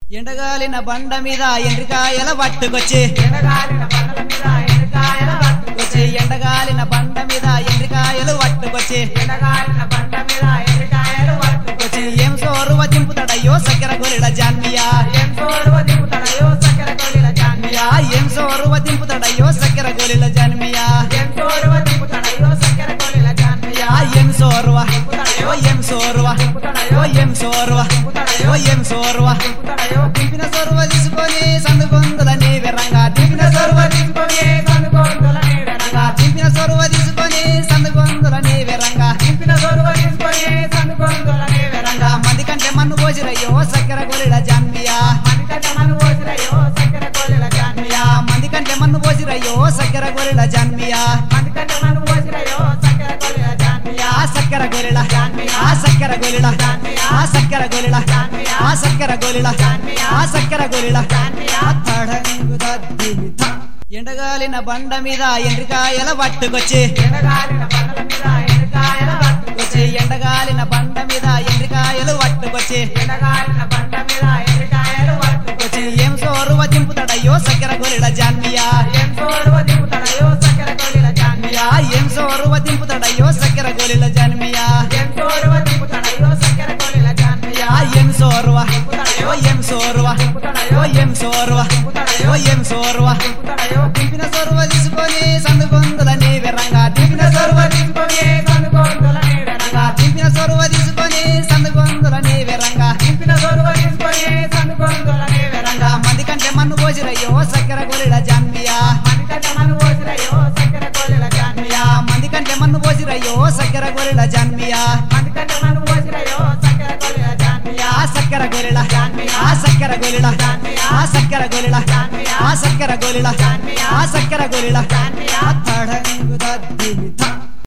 ఎండగాలిన బండ మీద ఎండ్రికాయల పట్టుకొచ్చి ఎనగాలిన బండల మీద ఎనకాయల పట్టుకొచ్చి వచ్చి ఎండగాలిన బండ మీద ఎండ్రికాయలు పట్టుకొచ్చి ఎనగాలిన బండ మీద ఎనకాయలు పట్టుకొచ్చి వచ్చి ఏం సోరువ దింపుతాడయ్యో సక్కెర గొరిడ జాన్మియా ఏం సోరువ దిగుతాడయో సకల కొలిల జాన్మియా ఏం సోరువ దింపుతాడయ్యో సక్కెర గొరిల జాన్మియా ఏం సోరువ దిగుతాడయో సకల కొలిల జాన్మియా ఏం సోరువ ఓ ఏం సోరువ ఓ ఏం సోరువ ఓ ఏం సోరువ దిగుతాడయో దింపిన సోరువ తీసుకొని సందు గొంతులని విరంగా దింపిన సోరువ దింపుకొని కనుగొందుల నీడనగా దింపిన సోరువ తీసుకొని సందు గొంతులని విరంగా దింపిన సోరువ తీసుకొని కనుగొందుల నీడనగా మంది కంటే మన్ను పోసిరయ్యో సక్కెర గొరిల జాన్మియా మనికట మను పోసిరయో సకల కొలిల జాన్మియా మంది కంటే మన్ను పోసిరయ్యో సక్కెర గొరిల జాన్మియా మనికట మను పోసిరయో సకల కొలిల జాన్మియా ఆ సక్కెర గొరిల ఆ సక్కెర గొరిల ఆ సక్కెర గొరిల ఆ సక్కెర గొరిల ఆ సక్కెర గొరిల తడంగుదద్దిమిత. ఎండగాలిన బండ మీద ఎండ్రికాయల పట్టుకొచ్చి ఎనగాలిన బండల మీద ఎనకాయల పట్టుకొచ్చి వచ్చి ఎండగాలిన బండ మీద ఎండ్రికాయలు పట్టుకొచ్చి ఎనగాలిన బండ మీద ఎనకాయలు పట్టుకొచ్చి వచ్చి ఏం సోరువ దింపుతాడయ్యో సక్కెర గొరిల జాన్మియా ఏం సోరువ దిగుతాడయో సకల కొలిల జాన్మియా ఏం సోరువ దింపుతాడయ్యో సక్కెర గొరిల జాన్మియా ఏం సోరువ దిగుతాడయో సకల కొలిల జాన్మియా ఏం సోరువ ఓ ఏం సోరువ ఓ ఏం సోరువ ఓ ఏం సోరువ దిగుతాడయో దింపిన సోరువ తీసుకొని సందు గొంతులని విరంగా దింపిన సోరువ దింపుకొని కనుగొందుల నీడనగా దింపిన సోరువ తీసుకొని సందు గొంతులని విరంగా దింపిన సోరువ తీసుకొని కనుగొందుల నీడనగా మంది కంటే మన్ను పోసిరయ్యో సక్కెర గొరిల జాన్మియా మనికట మను పోసిరయో సకల కొలిల జాన్మియా మంది కంటే మన్ను పోసిరయ్యో సక్కెర గొరిల జాన్మియా మనికట మను పోసిరయో సకల కొలిల జాన్మియా ఆ సక్కెర గొరిల ఆ సక్కెర గొరిల ఆ సక్కెర గొరిల ఆ సక్కెర గొరిల ఆ సక్కెర గొరిల తడంగుదద్దిమిత